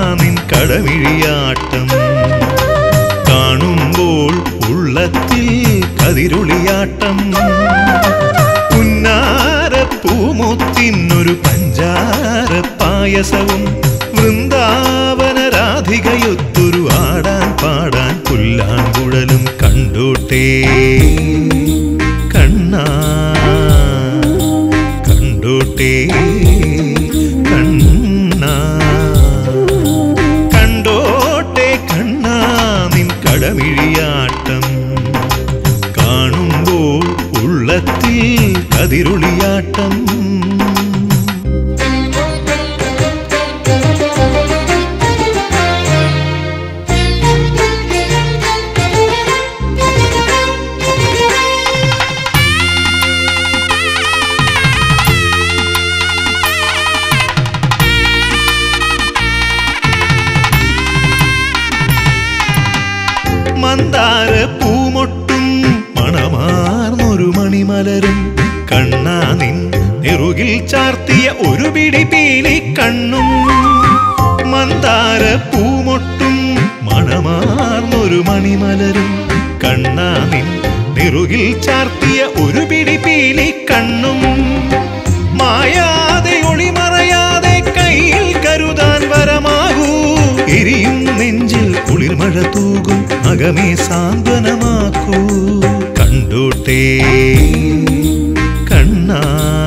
നിൻ കടമിഴിയാട്ടം കാണുമ്പോൾ ഉള്ളത്തിൽ കതിരുളിയാട്ടം പുന്നാരപ്പൂമുത്തിനൊരു പഞ്ചാര പായസവും വൃന്ദാവന രാധികയൊത്തൊരു ആടാൻ പാടാൻ പുല്ലാങ്കുഴലും കണ്ടോട്ടേ കണ്ണാ കണ്ടോട്ടേ കണ്ണാ കണ്ടോട്ടെ കണ്ണാ നിൻ കടമിഴിയാട്ടം കാണുമ്പോൾ ഉള്ളത്തിൽ കതിരുളിയാട്ടം മന്ദാര പൂമൊട്ടും മണമാർന്നൊരു മണിമലരും കണ്ണാ നിൻ നെറുകിൽ ചാർത്തിയ ഒരു പിടി പീലി കണ്ണും മന്ദാര പൂമൊട്ടും മണമാർന്നൊരു മണിമലരും കണ്ണാ നിൻ നെറുകിൽ ചാർത്തിയ ഒരു പിടി പീലി കണ്ണും മായാതെ ഒളിമറയാതെ കയ്യിൽ കരുതാൻ വരമാകൂ എരിയും നെഞ്ചിൽ കുളിർമഴ തൂകും അകമേ സാന്ത്വനമാക്കൂ കണ്ടോട്ടേ കണ്ണാ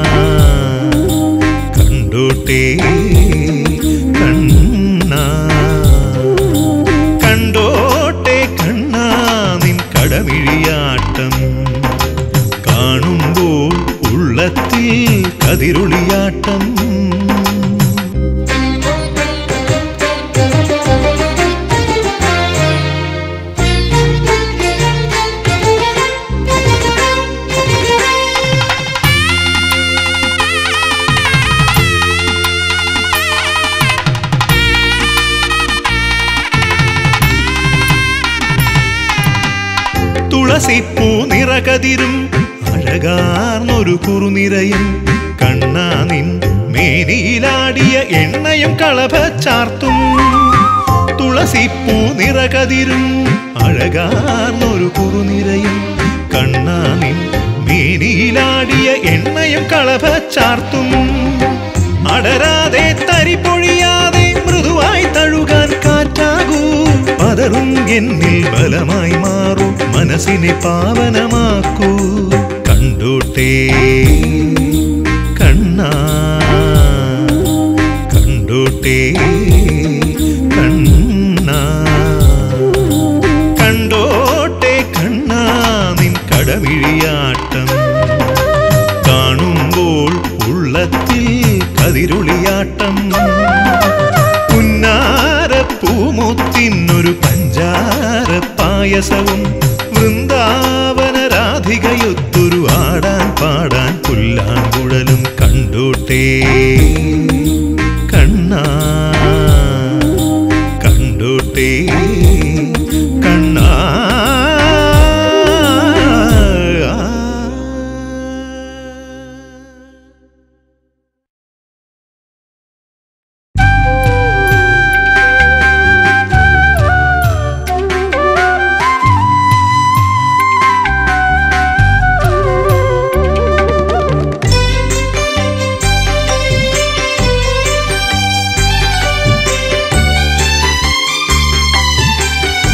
കണ്ടോട്ടേ കണ്ണാ കണ്ടോട്ടെ കണ്ണാ നിൻ കടമിഴിയാട്ടം കാണുമ്പോൾ ഉള്ളത്തിൽ കതിരുളിയാട്ടം തുളസിപ്പൂ നിറകതിരും അഴകാർന്നൊരു കുറുനിരയും കണ്ണാ നിൻ മേനിയിലാടിയ എണ്ണയും കളഭ ചാർത്തും തുളസിപ്പൂ നിറകതിരും അഴകാർന്നൊരു കുറുനിരയും കണ്ണാ നിൻ മേനിയിലാടിയ എണ്ണയും കളഭ ചാർത്തും അടരാതെ തരിപ്പൊഴിയാതെ മൃദുവായി തഴുകാൻ കാറ്റാകൂ പതറും എന്നിൽ ബലമായി മാറൂ മനസ്സിനെ പാവനമാക്കൂ കണ്ടോട്ടേ കണ്ണാ കണ്ടോട്ടേ കണ്ണാ കണ്ടോട്ടെ കണ്ണാ നിൻ കടമിഴിയാട്ടം കാണുമ്പോൾ ഉള്ളത്തിൽ കതിരുളിയാട്ടം പുന്നാരപ്പൂമുത്തിനൊരു പഞ്ചാര പായസവും വൃന്ദാവന രാധികയൊത്തൊരു ആടാൻ പാടാൻ പുല്ലാങ്കുഴലും കണ്ടോട്ടേ കണ്ണാ കണ്ടോട്ടേ കണ്ണാ ും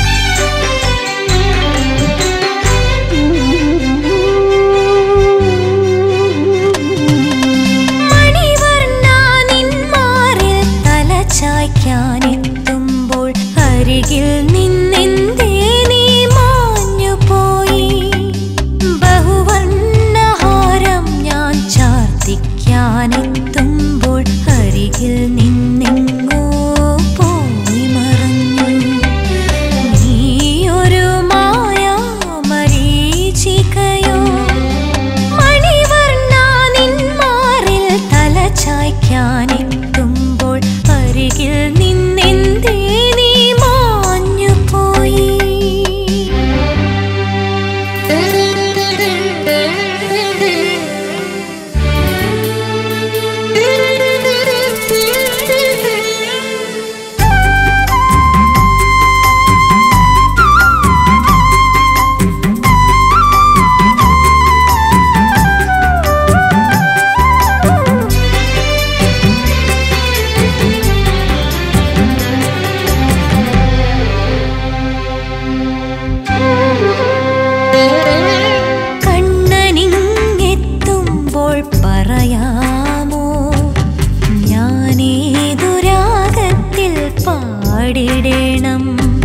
പാടിടേണം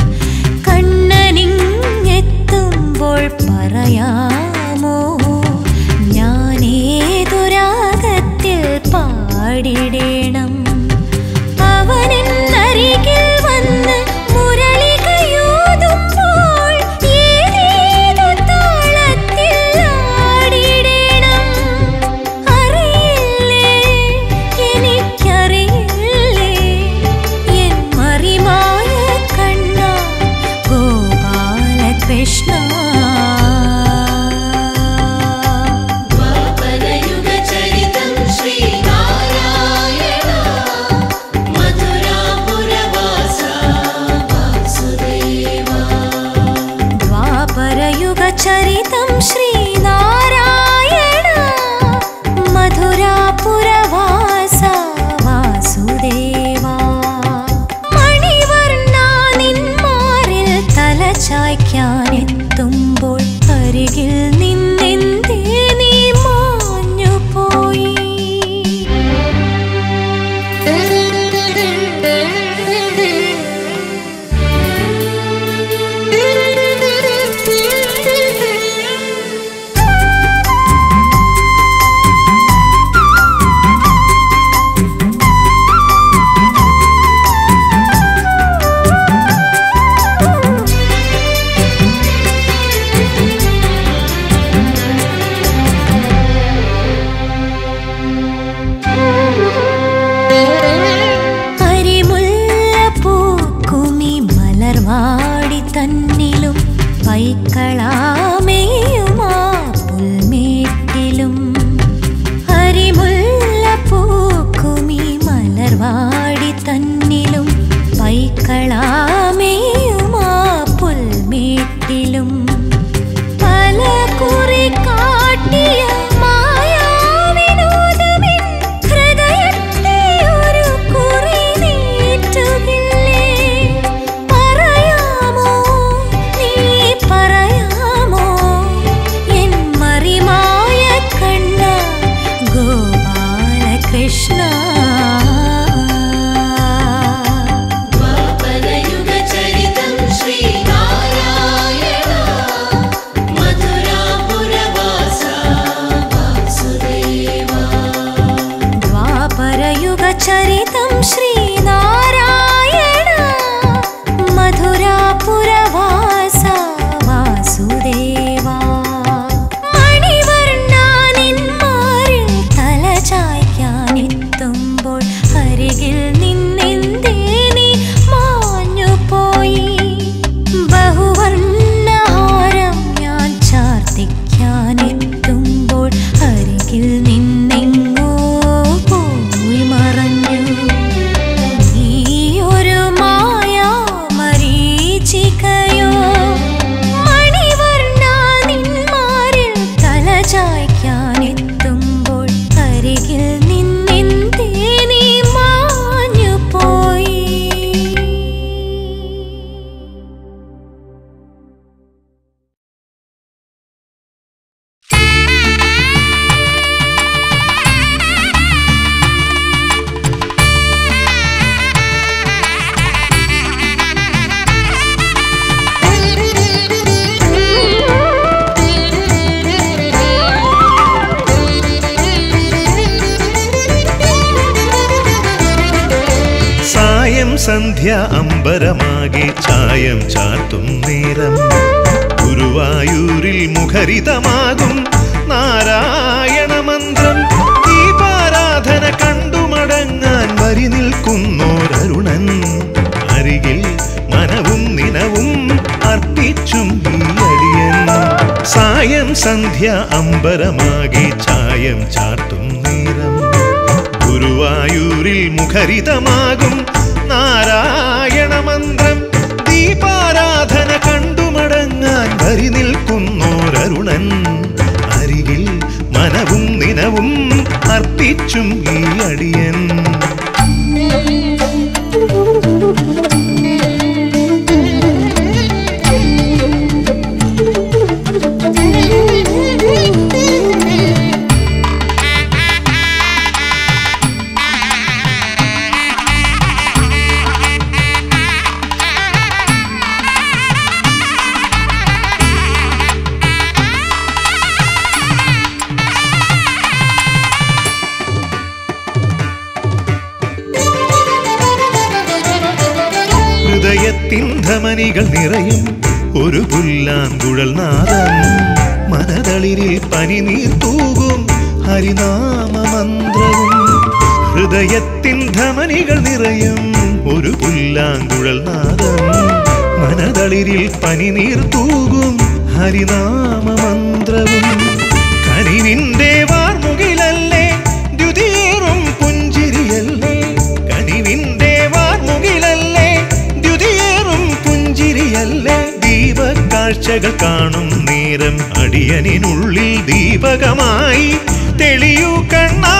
കണ്ണനിങ്ങെത്തുമ്പോൾ പറയാമോ ഞാനേതുരാഗത്തിൽ പാടിടേണം അവനെന്നരികിൽ വന്ന് മുരളികയൂതുമ്പോൾ ഏതേതു താളത്തിൽ ആടിടേണം അറിയില്ലേ എനിക്കറിയില്ലേ എൻ മറിമായ കണ്ണ ഗോപാലകൃഷ്ണ ദ്വാപരയുഗചരിതം ശ്രീനാരായണ മധുരാപുരവാസ വാസുദേവ ദ്വാപരയുഗചരിതം ശ്രീനാരായണ മധുരാപുരവാസ വാസുദേവ മണിവർണ്ണ നിന്മാറിൽ തല ചായ്ക്കാനെത്തുമ്പോൾ അരികിൽ നിന്നെന്തേ നീ മാഞ്ഞു പോയി കരിമുല്ല പൂക്കുമി മലർവാടി തന്നിലും പൈക്കളാമേയുമാ പുൽമേട്ടിലും ഹരിമുല്ല പൂക്കുമി മലർവാടി തന്നിലും പൈക്കളാമേയുമാ പുൽമേട്ടിലും പല കുറി കാട്ടിയ മായാവിനോദമെൻ ഹൃദയത്തെ ഒരു കുറി നീറ്റുകില്ലേ പറയാമോ നീ പറയാമോ എൻ മറിമായ കണ്ണ ഗോപാലകൃഷ്ണ ദ്വാപരയുഗചരിതം ശ്രീനാരായണ മധുരാപുരവാസ വാസുദേവ ദ്വാപരയുഗചരിതം ശ്രീനാരായണ മധുരാപുരവാസ വാസുദേവ മണിവർണ്ണ നിന്മാറിൽ തല ചായ്ക്കാനെത്തുമ്പോൾ അരികിൽ നിന്നെന്തേ നീ മാഞ്ഞു പോയി ബഹുവർണ്ണഹാരം ഞാൻ ചാർത്തിക്കാനെത്തുമ്പോൾ അരികിൽ നിന്നെങ്ങോ പോയി മറഞ്ഞു നീ ഒരു മായാ മരീചികയോ മണിവർണ്ണ നിന്മാരിൽ തല ചായ്ക്കാനെത്തുമ്പോൾ അരികിൽ നിന്നെന്തേ നീ മാഞ്ഞു പോയി സായം സന്ധ്യ അമ്പരമാകെ ചായം ചാർത്തും നേരം ഗുരുവായൂരിൽ മുഖരിതമാകും നാരായണ മന്ത്രം ദീപാരാധന കണ്ടുമടങ്ങാൻ വരി നിൽക്കുന്നോരരുണൻ അരികിൽ മനവും നിനവും അർപ്പിച്ചും ഈ അടിയൻ സായം സന്ധ്യ അമ്പരമാകെ ചായം ചാർത്തും നേരം ഗുരുവായൂരിൽ മുഖരിതമാകും നാരായണ മന്ത്രം ദീപാരാധന കണ്ടുമടങ്ങാൻ വരി നിൽക്കുന്നോരരുണൻ അരികിൽ മനവും നിനവും അർപ്പിച്ചും ഈ അടിയൻ Thank you. ഹൃദയത്തിൻ ധമനികൾ നിറയും ഒരു പുല്ലാങ്കുഴൽ നാദം മനതളിരിൽ പനിനീർ തൂകും ഹരിനാമ മന്ത്രവും ഹൃദയത്തിൻ ധമനികൾ നിറയും ഒരു പുല്ലാങ്കുഴൽ നാദം മനതളിരിൽ പനിനീർ തൂകും ഹരിനാമ മന്ത്രവും കനിവിന്റെ വാർമുകിലല്ലേ ദ്യുതിയേറും പുഞ്ചിരിയല്ലേ കനിവിന്റെ വാർമുകിലല്ലേ ദ്യുതിയേറും പുഞ്ചിരിയല്ലേ ദീപക്കാഴ്ചകൾ കാണും നേരം അടിയനിനുള്ളിൽ ദീപകമായി തെളിയൂ കണ്ണാ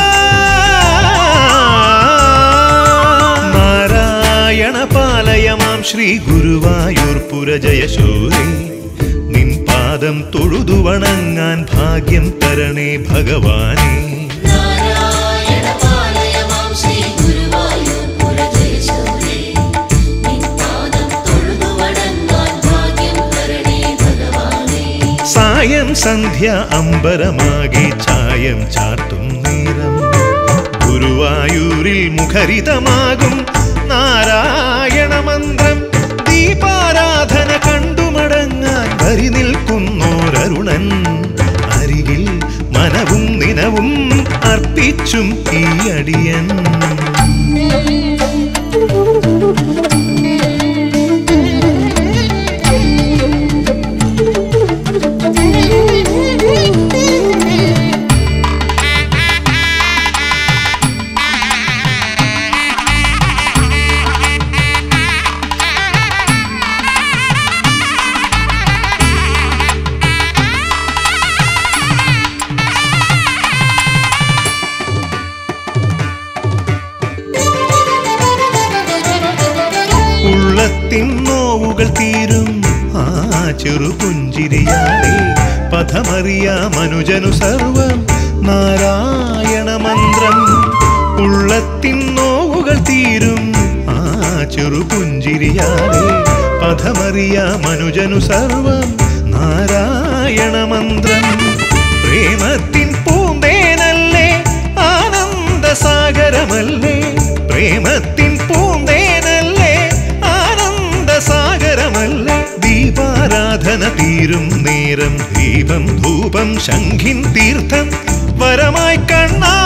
നാരായണ പാലയമാം ശ്രീ ഗുരുവായൂർ പുരജയശൂരി നിൻ പാദം തൊഴുതു വണങ്ങാൻ ഭാഗ്യം തരണേ ഭഗവാനേ നാരായണ പാലയമാം ശ്രീ ഗുരുവായൂർ പുരജയശൂരേ നിൻ പാദം തൊഴുതു വണങ്ങാൻ ഭാഗ്യം തരണേ ഭഗവാനേ സായം സന്ധ്യ അമ്പരമാകെ ചായം ചാർത്തും നേരം ഗുരുവായൂരിൽ മുഖരിതമാകും നാരായണ മന്ത്രം ദീപാരാധന കണ്ടുമടങ്ങാൻ വരി നിൽക്കുന്നോരരുണൻ അരികിൽ മനവും നിനവും അർപ്പിച്ചും ഈ അടിയൻ ഉള്ളത്തിൻ നോവുകൾ തീരും ആ ചെറുപുഞ്ചിരിയാടെ പഥമറിയ മനുജനു സർവം നാരായണ മന്ത്രം ഉള്ളത്തിൻ നോവുകൾ തീരും ആ ചെറുപുഞ്ചിരിയാടെ പഥമറിയ മനുജനു സർവം നാരായണ മന്ത്രം പ്രേമത്തിൻ പൂന്തേനല്ലേ ആനന്ദസാഗരമല്ലേ പ്രേമത്തിൻ പൂന്തേനല്ലേ ആനന്ദസാഗരമല്ലേ ദീപാരാധന തീരും നേരം ദീപം ധൂപം ശംഖിൻ തീർത്ഥം വരമായി കണ്ണാ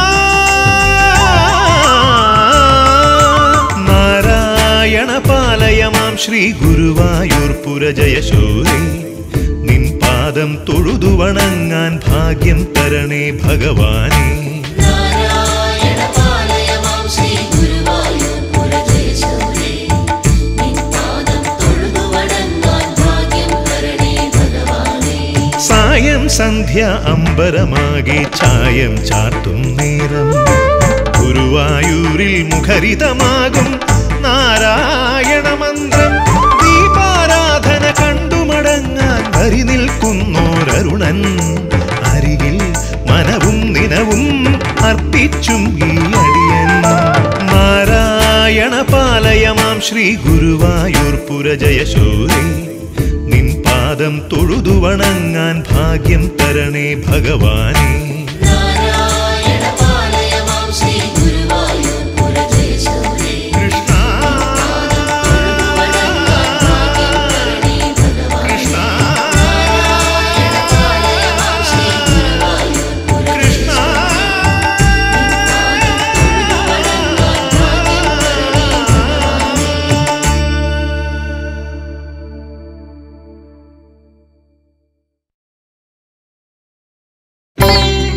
നാരായണ പാലയമാം ശ്രീ ഗുരുവായൂർ പുരജയശൂരി നിൻ പാദം തൊഴുതു വണങ്ങാൻ ഭാഗ്യം തരണേ ഭഗവാനേ നാരായണ പാലയമാം ശ്രീ ഗുരുവായൂർ പുരജയശൂരേ നിൻ പാദം തൊഴുതു വണങ്ങാൻ ഭാഗ്യം തരണേ ഭഗവാനേ സായം സന്ധ്യ അമ്പരമാകെ ചായം ചാർത്തും നേരം ഗുരുവായൂരിൽ മുഖരിതമാകും നാരായണ മന്ത്രം ദീപാരാധന കണ്ടുമടങ്ങാൻ വരി നിൽക്കുന്നോരരുണൻ അരികിൽ മനവും നിനവും അർപ്പിച്ചും ഈ അടിയൻ നാരായണ പാലയമാം ശ്രീ ഗുരുവായൂർ പുരജയശൂരി നിൻ പാദം തൊഴുതു വണങ്ങാൻ ഭാഗ്യം തരണേ ഭഗവാനേ നാരായണ പാലയമാം ശ്രീ ഗുരുവായൂർ പുരജയശൂരേ കൃഷ്ണ തൊഴുതു വണങ്ങാൻ ഭാഗ്യം തരണേ ഭഗവാനേ കൃഷ്ണ പാലയമാം ശ്രീ ഗുരുവായൂർ കൃഷ്ണ തൊഴുതു വണങ്ങാൻ ഭാഗ്യം തരണേ ഭഗവാനേ Thank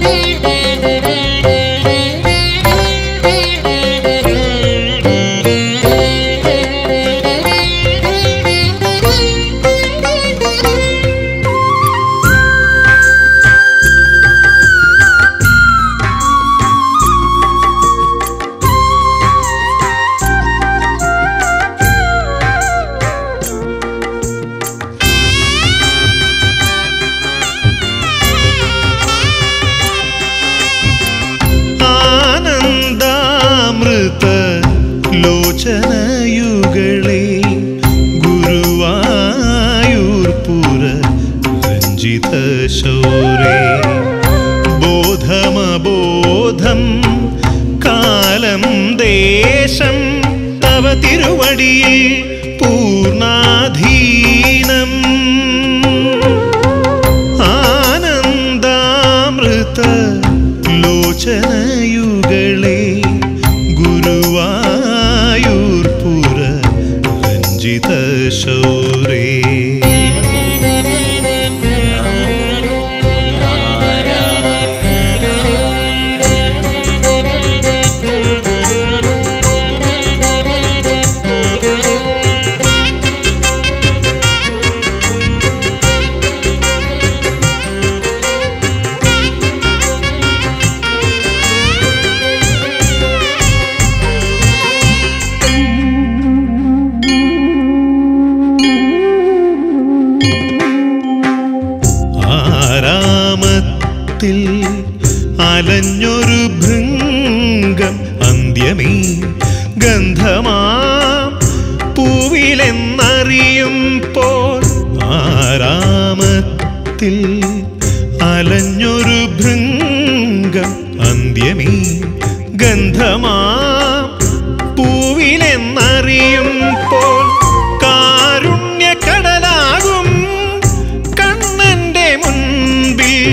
തിരുവടിയിൽ പൂർണാധീനം ആനന്ദാമൃത ലോചനയുകളെ ഗുരുവായൂർപുര രഞ്ജിത ശൗരേ ആരാമത്തിൽ അലഞ്ഞൊരു ഭൃംഗം അന്ത്യമേ ഗന്ധമാം പൂവിലെന്നറിയുമ്പോൾ ആരാമത്തിൽ അലഞ്ഞൊരു ഭൃംഗം അന്ത്യമേ ഗന്ധമാം പൂവിലെന്നറിയുമ്പോൾ കാരുണ്യക്കടലാകും കണ്ണന്റെ മുൻപിൽ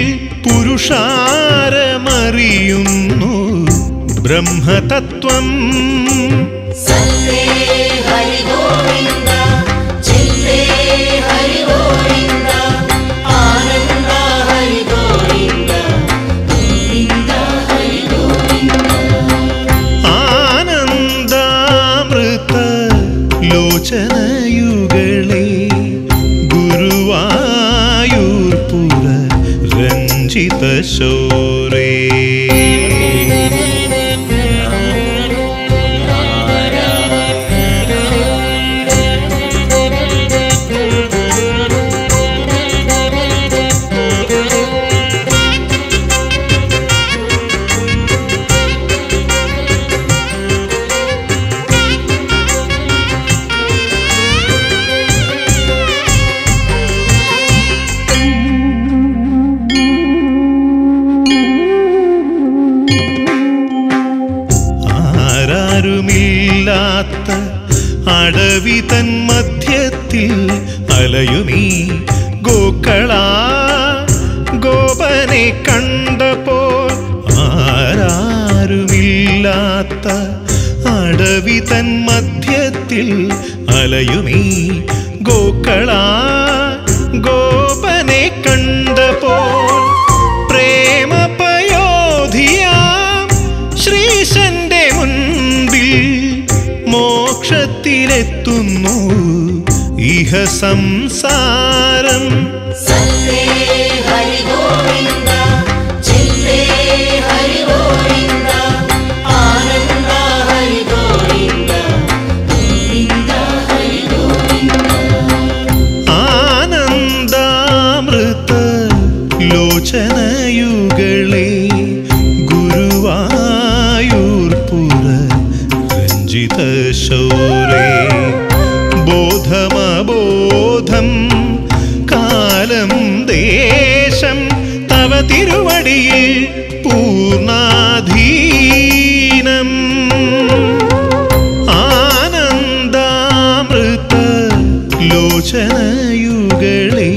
പുരുഷാരമറിയുന്നു ബ്രഹ്മതത്വം സത്തേ ഹരി ഗോവിന്ദ ചിത്തേ ഹരി ഗോവിന്ദ ആനന്ദ ഹരി ഗോവിന്ദ ഗോവിന്ദ ഹരി ഗോവിന്ദ ആനന്ദാമൃത ലോചനയുകളെ ഗുരുവായൂർപുര രഞ്ജിത ശോരേ ആരാരുമില്ലാത്ത അടവി തൻ മധ്യത്തിൽ അലയുമീ ഗോക്കള ഗോപനെ കണ്ടപ്പോൾ ആരാരുമില്ലാത്ത അടവി തൻ മധ്യത്തിൽ അലയുമീ ഗോക്കള ഗോപനെ കണ്ടപ്പോൾ പ്രേമപയോധിയാം ശ്രീശന്റെ മുൻപിൽ മോക്ഷത്തിലെത്തുന്നു ഇഹ സംസാരം സത്തേ ഹരി ഗോവിന്ദ ചിത്തേ ഹരി ഗോവിന്ദ ആനന്ദ ഹരി ഗോവിന്ദ ഗോവിന്ദ ഹരി ഗോവിന്ദ ആനന്ദാമൃത ലോചനയുകളെ ഗുരുവായൂർപുര രഞ്ജിത ശൗരേ ബോധമബോധം കാലം ദേശം തവ തിരുവടിയിൽ പൂർണാധീനം ആനന്ദാമൃത ലോചനയുകളെ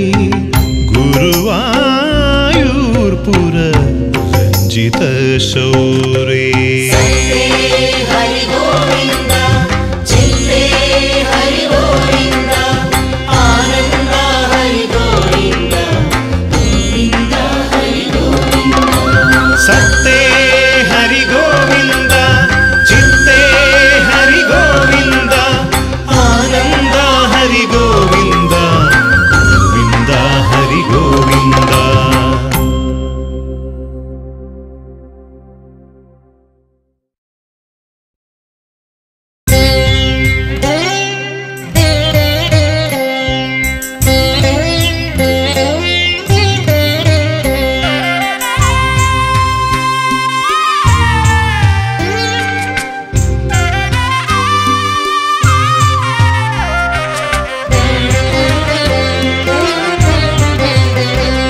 ഗുരുവായൂർപുര രഞ്ജിത ശൗരേ സത്തേ ഹരി ഗോവിന്ദ ചിത്തേ ഹരി ഗോവിന്ദ ആനന്ദ ഹരി ഗോവിന്ദ ഗോവിന്ദ ഹരി ഗോവിന്ദ സത്തേ ഹരി ഗോവിന്ദ ചിത്തേ ഹരി ഗോവിന്ദ ആനന്ദ ഹരി ഗോവിന്ദ ഗോവിന്ദ ഹരി ഗോവിന്ദ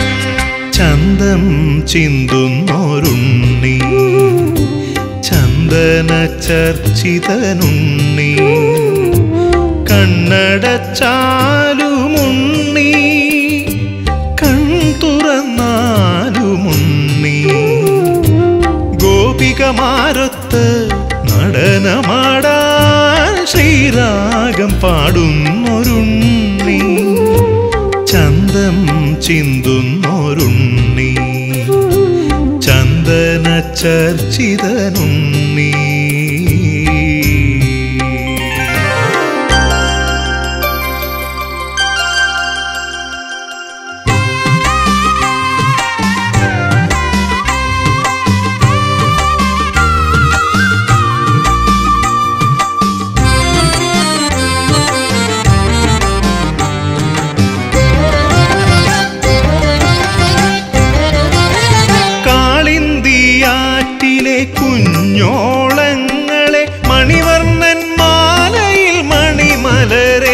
ചന്തം ചിന്തുന്നോരുണ്ണി ചന്ദ ചന്ദന ചർച്ചിതനുണ്ണി കണ്ണടച്ചാലുമുണ്ണി കൺ തുറന്നാലുമുണ്ണി ഗോപികമാരൊത്ത് നടനമാടാൻ ശ്രീരാഗം പാടുന്നൊരുണ്ണി ചന്തം ചിന്തുന്നൊരുണ്ണി ചന്ദന ചർച്ചിതനുണ്ണി കാളിന്തിയാറ്റിലെ കുഞ്ഞോളങ്ങളെ മണിവർണ്ണൻ മാലയിൽ മണിമലരേ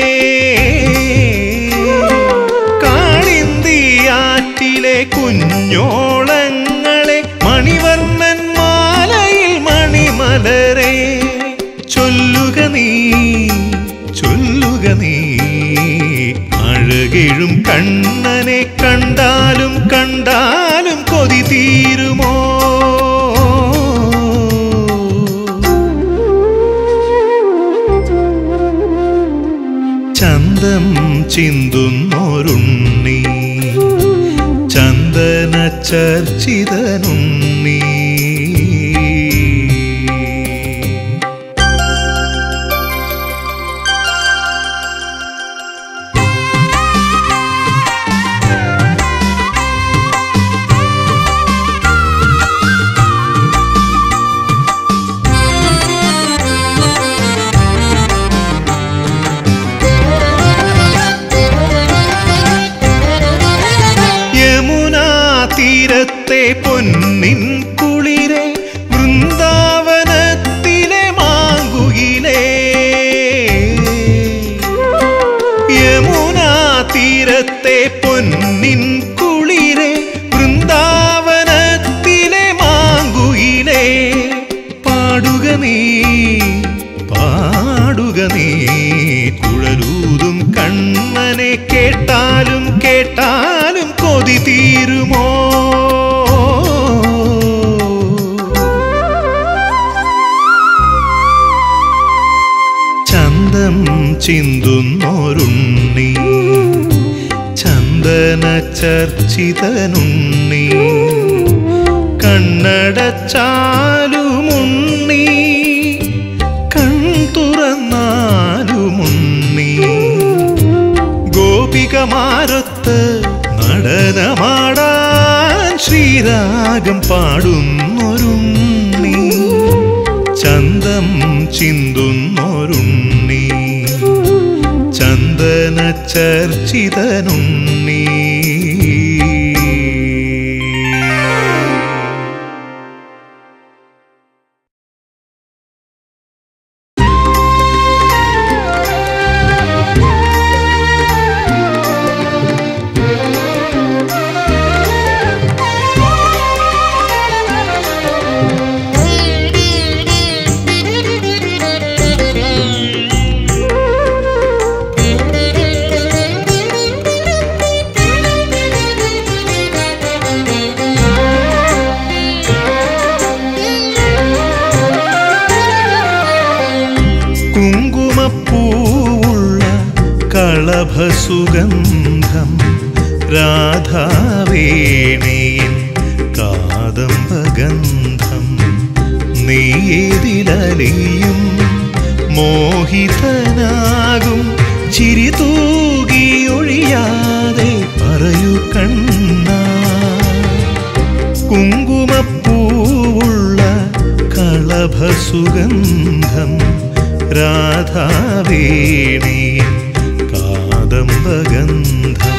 കാളിന്തിയാറ്റിലെ കുഞ്ഞോളങ്ങളെ മണിവർണ്ണൻ മാലയിൽ മണിമലരേ ചൊല്ലുക നീ ചൊല്ലുക നീ അഴകിഴും കണ്ണനെ കണ്ടാലും കണ്ടാലും കൊതി തീരുമോ ചന്തം ചിന്തുന്നൊരുണ്ണി ചന്ദന ചർച്ചിതനുണ്ണി യമുനാ തീരത്തെ പൊന്നിൻ കുളിരെ വൃന്ദാവനത്തിലെ മാങ്കുയിലേ യമുനാ തീരത്തെ പൊന്നിൻ കുളിരെ വൃന്ദാവനത്തിലെ മാങ്കുയിലേ പാടുക നീ പാടുക നീ കുഴലൂതും കണ്ണനെ കേട്ടാലും കേട്ടാലും കൊതി തീരുമോ ചന്തം ചിന്തുന്നൊരുണ്ണി ചന്ദന ചർച്ചിതനുണ്ണി കണ്ണടച്ചാലുമുണ്ണി കൺ തുറന്നാലുമുണ്ണി ഗോപികമാരൊത്ത് നടനമാടാൻ ശ്രീരാഗം പാടുന്നൊരുണ്ണി ചന്തം ചിന്തുന്നൊരുണ്ണി ചന്ദന ചർച്ചിതനുണ്ണി കുങ്കുമപ്പൂവുള്ള കളഭസുഗന്ധം രാധാവേണീൻ കാദംബഗന്ധം നീതിലലിയും മോഹിതനാകും ചിരി തൂകിയൊഴിയാതെ പറയൂ കണ്ണ കുങ്കുമപ്പൂവുള്ള കളഭസുഗന്ധം രാധാവേണി കാദംബഗന്ധം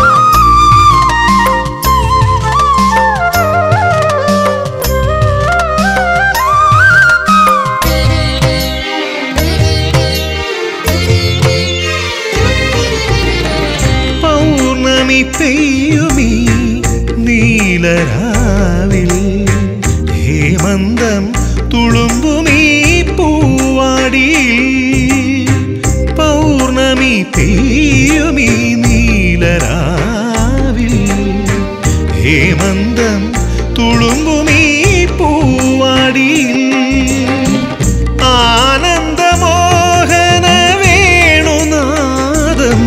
ആ പെയ്യുമീ നീലരാവിൽ ഹേമന്തം തുളുമ്പുമീ പൂവാടിയിൽ പൗർണമി പെയ്യുമീ നീലരാവിൽ ഹേമന്തം തുളുമ്പുമീ പൂവാടിയിൽ ആനന്ദമോഹന വേണുനാദം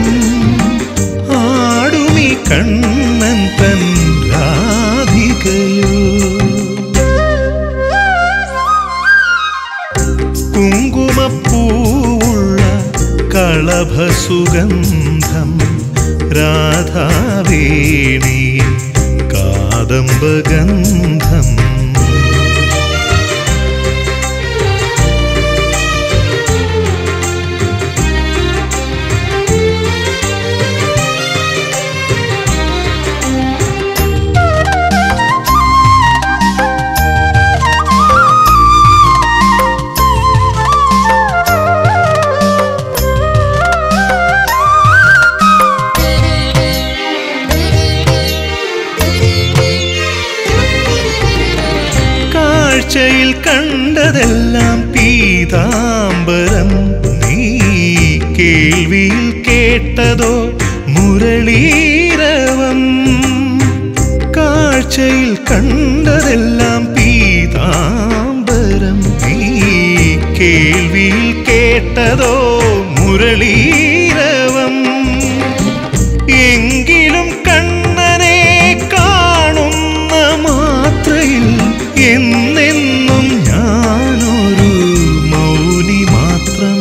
ആടുമി കണ്ണൻ തൻ രാധികയോ കുങ്കുമപ്പൂവുള്ള കളഭസുഗന്ധം രാധാവേണി കാദംബഗന്ധം കാഴ്ചയിൽ കണ്ടതെല്ലാം പീതാംബരം നീ കേൾവിയിൽ കേട്ടതോ മുരളീരവം കാഴ്ചയിൽ കണ്ടതെല്ലാം പീതാംബരം നീ കേൾവിയിൽ കേട്ടതോ മുരളീരവം എങ്കിലും കണ്ണനെ കാണുന്ന മാത്രയിൽ എന്നെന്നും ഞാനൊരു മൗനി മാത്രം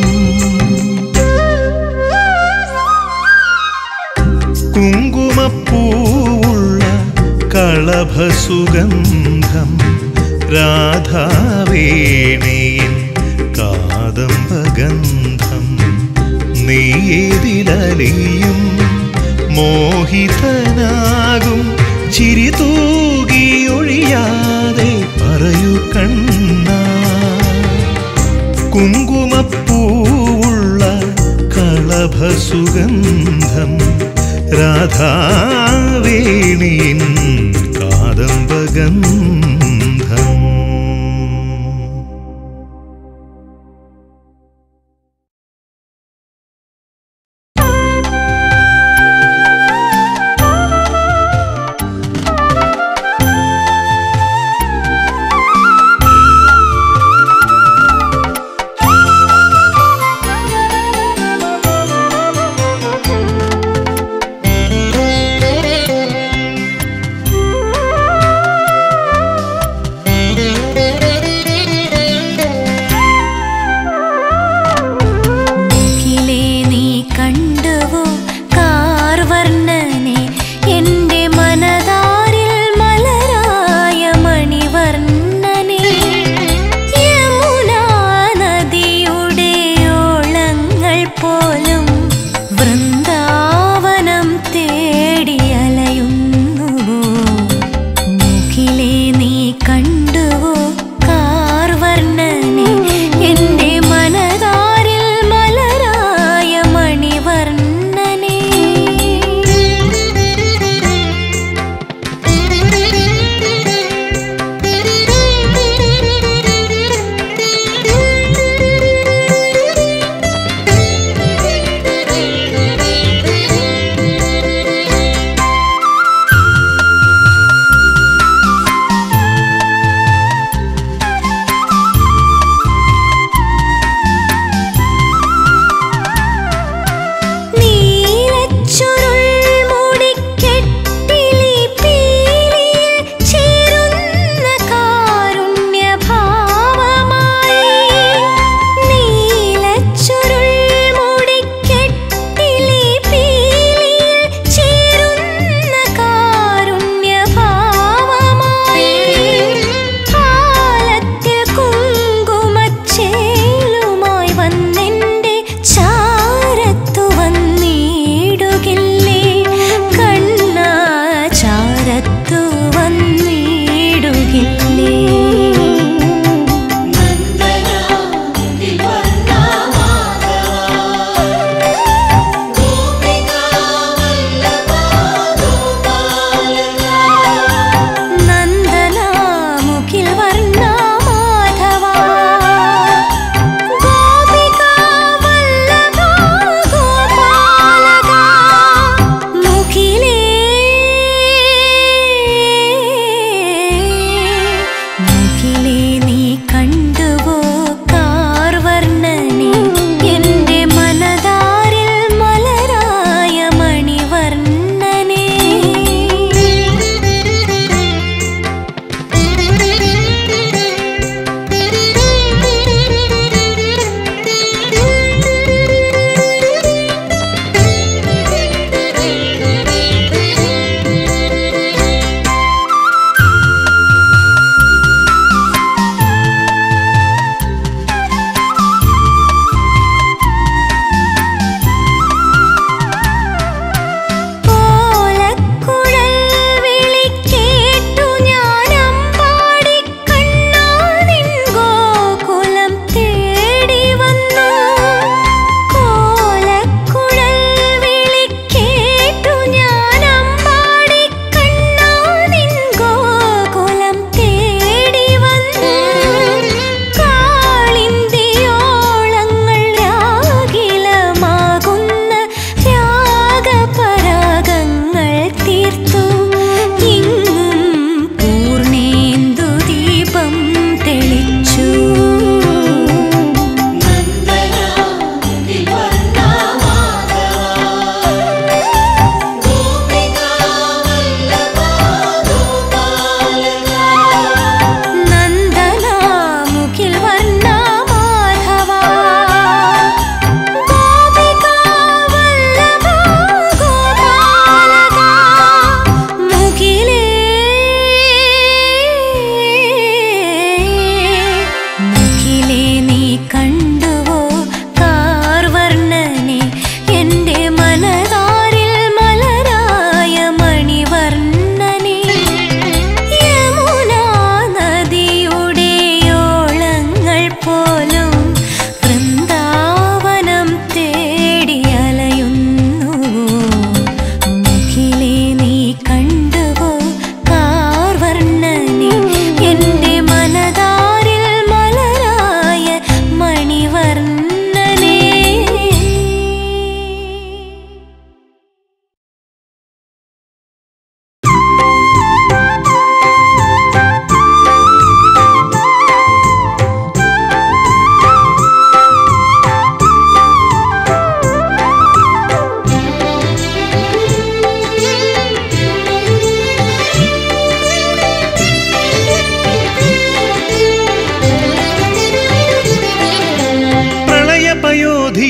കുങ്കുമപ്പൂവുള്ള കളഭസുഗന്ധം രാധാവേണിയിൻ കാദംബഗന്ധം നീയേതിലലിയും മോഹിതനാകും ചിരി തൂകിയൊഴിയാതെ പറയൂ കണ്ണ കുങ്കുമപ്പൂവുള്ള കളഭസുഗന്ധം രാധാവേണിയിൻ കാദംബഗന്ധം ും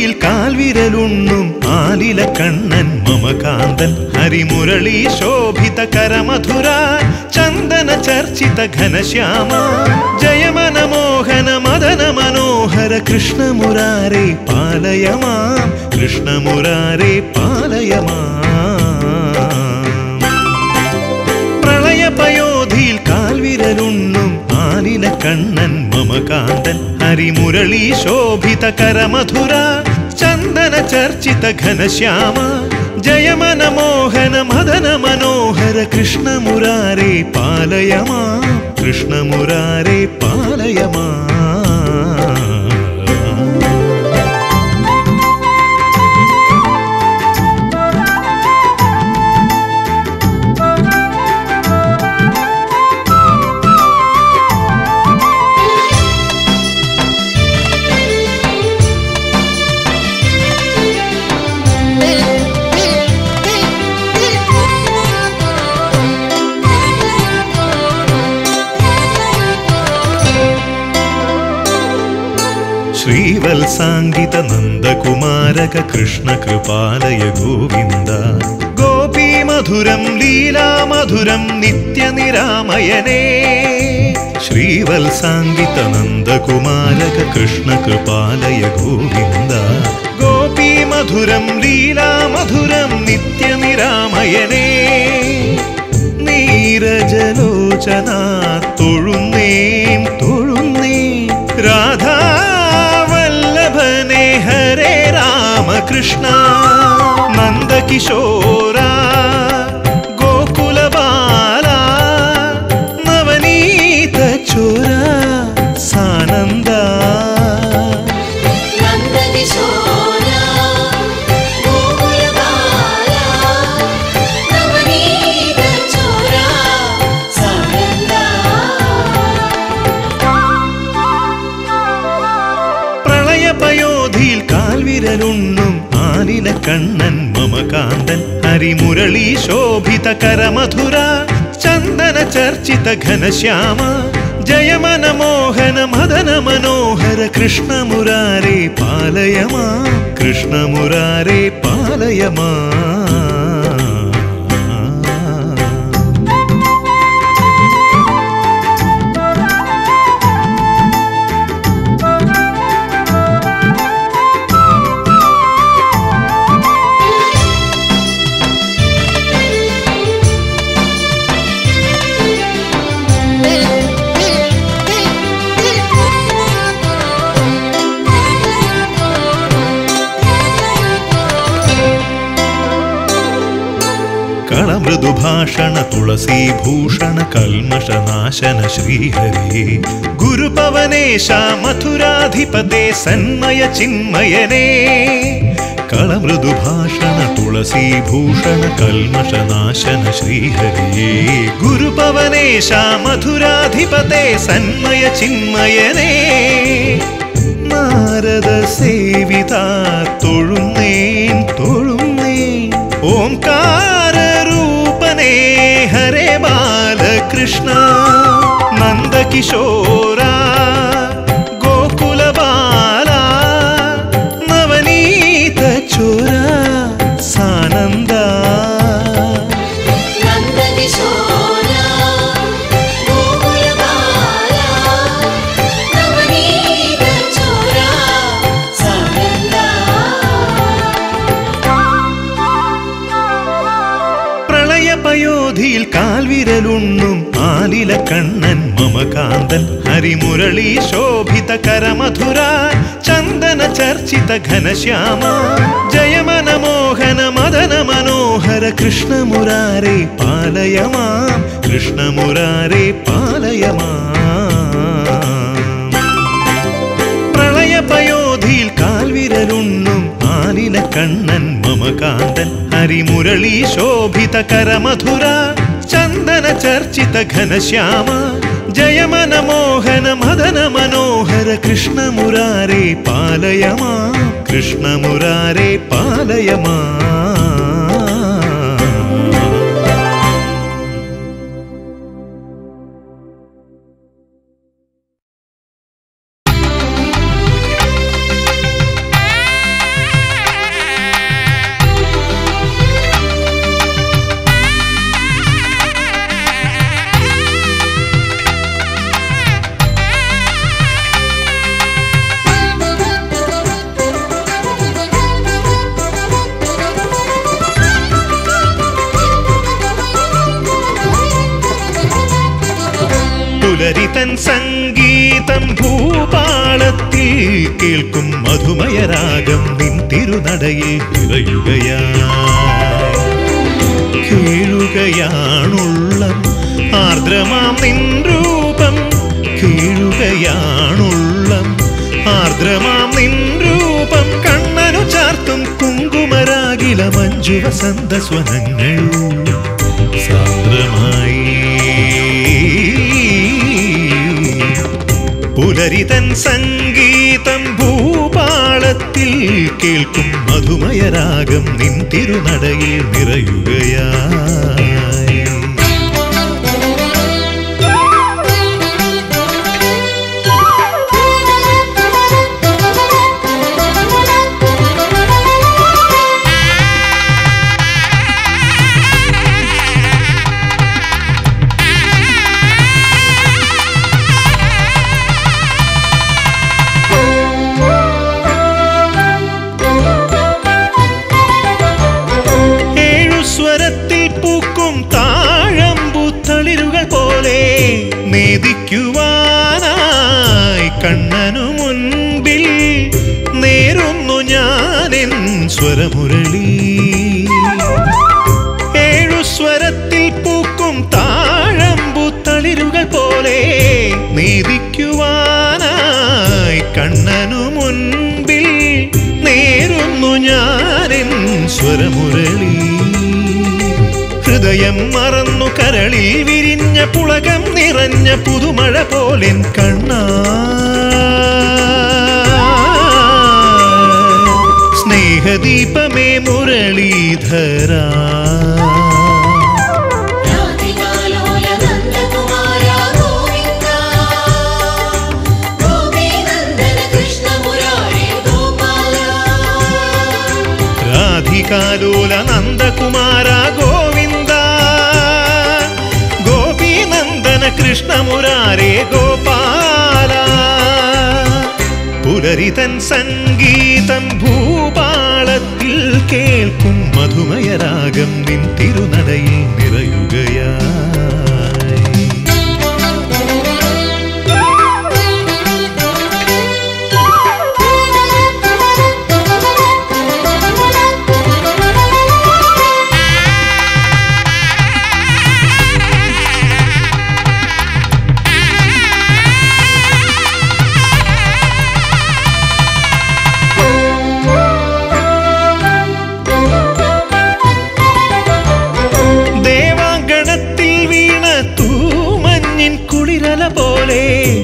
പരമപദയോധിയിൽ കാൽവിരലുണ്ണും ആലില കണ്ണൻ മമകാന്തൻ ഹരിമുരളി ശോഭിത കരമധുര ചന്ദന ചർച്ചിത ഘനശ്യാമ ജയമന മോഹന മദന മനോഹര കൃഷ്ണമുരാരേ പാലയമാം കൃഷ്ണമുരാരേ പാലയമാം പ്രളയപയോധിയിൽ കാൽവിരലുണ്ണും ആലില കണ്ണൻ മമകാന്തൻ ഹരിമുരളി ശോഭിത കരമധുര ചന്ദന ചർച്ചിത ഘനശ്യാമ ജയമന മോഹന മദന മനോഹര കൃഷ്ണമുരാരേ പാലയമാ കൃഷ്ണമുരാരേ പാലയമാ ശ്രീവത്സാംഗിത നന്ദകുമാരക കൃഷ്ണ കൃപാലയ ഗോവിന്ദ ഗോപീ മധുരം ലീലാമധുരം നിത്യനിരാമയനേ ശ്രീവത്സാംഗിത നന്ദകുമാരക കൃഷ്ണ കൃപാലയ ഗോവിന്ദ ഗോപീ മധുരം ലീലാമധുരം നിത്യനിരാമയനേ നീരജലോചന തൊഴുന്നേം തൊഴുന്നേ രാധാവല്ലഭനെ ഹരേ രാമകൃഷ്ണ നന്ദകിശോര ഗോകുലബാല നവനീത ചോര സാനന്ദ നന്ദകിശോര ഗോകുലബാല നവനീത ചോര പ്രളയപയോധിയിൽ കാൽവിരലുണ്ണും ആലില കണ്ണൻ മമകാന്തൻ ഹരിമുരളി ശോഭിത കരമധുര ചന്ദന ചർച്ചിത ഘനശ്യാമ ജയമന മോഹന മദന മനോഹര കൃഷ്ണമുരാരേ പാലയമാ കൃഷ്ണമുരാരേ പാലയമാ കളമൃദുഭാഷണ തുളസീഭൂഷണ കൽമഷനാശന ശ്രീഹരേ ഗുരുപവനേശ മഥുരാധിപതേ സന്മയ ചിന്മയനേ കളമൃദുഭാഷണ തുളസീഭൂഷണ കൽമഷനാശന ശ്രീഹരേ ഗുരുപവനേശ മഥുരാധിപതേ സന്മയ ചിന്മയനേ നാരദ സേവിത തൊഴുന്നേൻ തൊഴുന്നേൻ ഓംകാര രൂപനേ ഹരേ ബാലകൃഷ്ണ നന്ദകിശോര ഗോകുലബാല നവനീത ചോര സാനന്ദ നന്ദകിശോര ഗോകുലബാല നവനീത ചോര പ്രളയപയോധിയിൽ കാൽവിരലുണ്ണും ആലില കണ്ണൻ മമകാന്തൻ ഹരിമുരളി ശോഭിത കരമധുര ചന്ദന ചർച്ചിത ഘനശ്യാമ ജയമന മോഹന മദന മനോഹര കൃഷ്ണമുരാരേ പാലയമാം കൃഷ്ണമുരാരേ പാലയമാം പ്രളയപയോധിയിൽ കാൽവിരലുണ്ണും ആലില കണ്ണൻ മമകാന്തൻ ഹരിമുരളി ശോഭിത കരമധുര ചന്ദന ചർച്ചിത ഘനശ്യാമ ജയമന മോഹന മദന മനോഹര കൃഷ്ണമുരാരേ പാലയമാ കൃഷ്ണമുരാരേ പാലയമാ ആ പുലരിതൻ സംഗീതം ഭൂപാളത്തിൽ കേൾക്കും മധുമയരാഗം നിൻ തിരുനടയിൽ നിറയുകയായി കേഴുകയാണുള്ളം ആർദ്രമാം നിൻ രൂപം കേഴുകയാണുള്ളം ആർദ്രമാം നിൻ രൂപം കണ്ണനു ചാർത്തും കുങ്കുമരാകില മഞ്ജു വസന്ത സ്വനങ്ങൾ സാന്ദ്രമായി പുലരിതൻ സംഗീതം ഭൂപാളത്തിൽ കേൾക്കും മധുമയരാഗം നിൻ തിരുനടയിൽ നിറയുകയായി ഏഴു സ്വരത്തിൽ പൂക്കും താഴമ്പുത്തളിരുകൾ പോലെ നേദിക്കുവാനായി കണ്ണനു മുൻപിൽ നേരുന്നു ഞാനെൻ സ്വരമുരളി ഏഴു സ്വരത്തിൽ പൂക്കും താഴമ്പുത്തളിരുകൾ പോലെ നേദിക്കുവാനായി കണ്ണനു മുൻപിൽ നേരുന്നു ഞാനെൻ സ്വരമുരളി ഹൃദയം മറന്നു കരളിൽ വിരിഞ്ഞ പുളകം നിറഞ്ഞ പുതുമഴ പോലെൻ കണ്ണാ സ്നേഹദീപമേ മുരളീധരാ രാധികാലോല നന്ദകുമാര ഗോവിന്ദ ഗോപീനന്ദന കൃഷ്ണ മുരാരി ഗോപാല രാധികാലോല നന്ദകുമാര ഗോവിന്ദ ഗോപീനന്ദന കൃഷ്ണമുരാരേ ഗോപാല പുലരിതൻ സംഗീതം ഭൂപാളത്തിൽ കേൾക്കും മധുമയരാഗം നിൻ തിരുനടയിൽ നിറയുകയായി ദേവാങ്കണത്തിൽ വീണ തൂമഞ്ഞിൻ കുളിരല പോലെ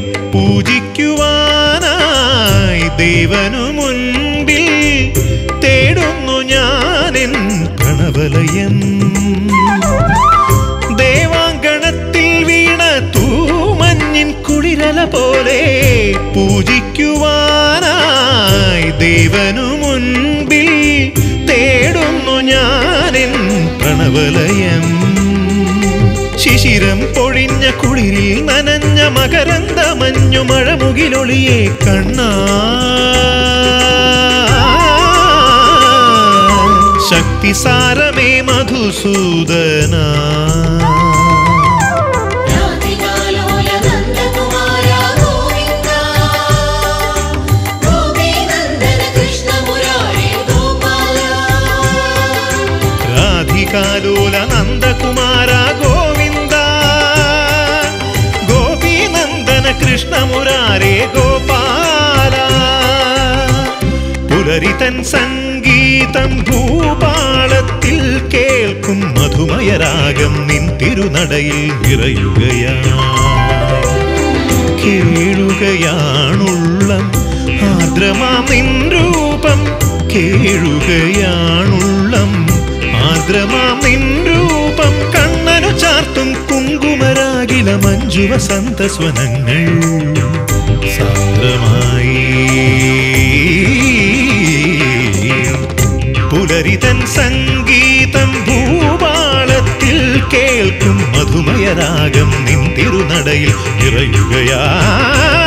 പൂജിക്കുവാനായി ദേവനു മുൻപിൽ തേടുന്നു ഞാനെൻ പ്രണവലയം ദേവാങ്കണത്തിൽ വീണ തൂമഞ്ഞിൻ കുളിരല പോലെ പൂജിക്കുവാനായി ദേവനു മുൻപിൽ തേടുന്നു ഞാനെൻ പ്രണവലയം ശിശിരം പൊഴിഞ്ഞ കുളിരിൽ നനഞ്ഞ മകരന്ത മഞ്ഞു മഴമുകിലൊളിയെ കണ്ണാ ശക്തിസാരമേ മധുസൂദന രാധികാലോല നന്ദകുമാര ഗോവിന്ദ ഗോപീനന്ദന കൃഷ്ണ മുരാരി ഗോപാല രാധികാലോല നന്ദകുമാര ഗോവിന്ദ ഗോപീനന്ദന കൃഷ്ണമുരാരേ ഗോപാല പുലരിതൻ സംഗീതം ഭൂപാളത്തിൽ കേൾക്കും മധുമയരാഗം നിൻ തിരുനടയിൽ നിറയുകയായി കേഴുകയാണുള്ളം ആർദ്രമാം നിൻ രൂപം കേഴുകയാണുള്ളം ആർദ്രമാം നിൻ രൂപം കണ്ണനു ചാർത്തും കുങ്കുമരാകില മഞ്ജു വസന്ത സ്വനങ്ങൾ സാന്ദ്രമായി പുലരിതൻ സംഗീതം ഭൂപാളത്തിൽ കേൾക്കും മധുമയരാഗം നിൻ തിരുനടയിൽ നിറയുകയാ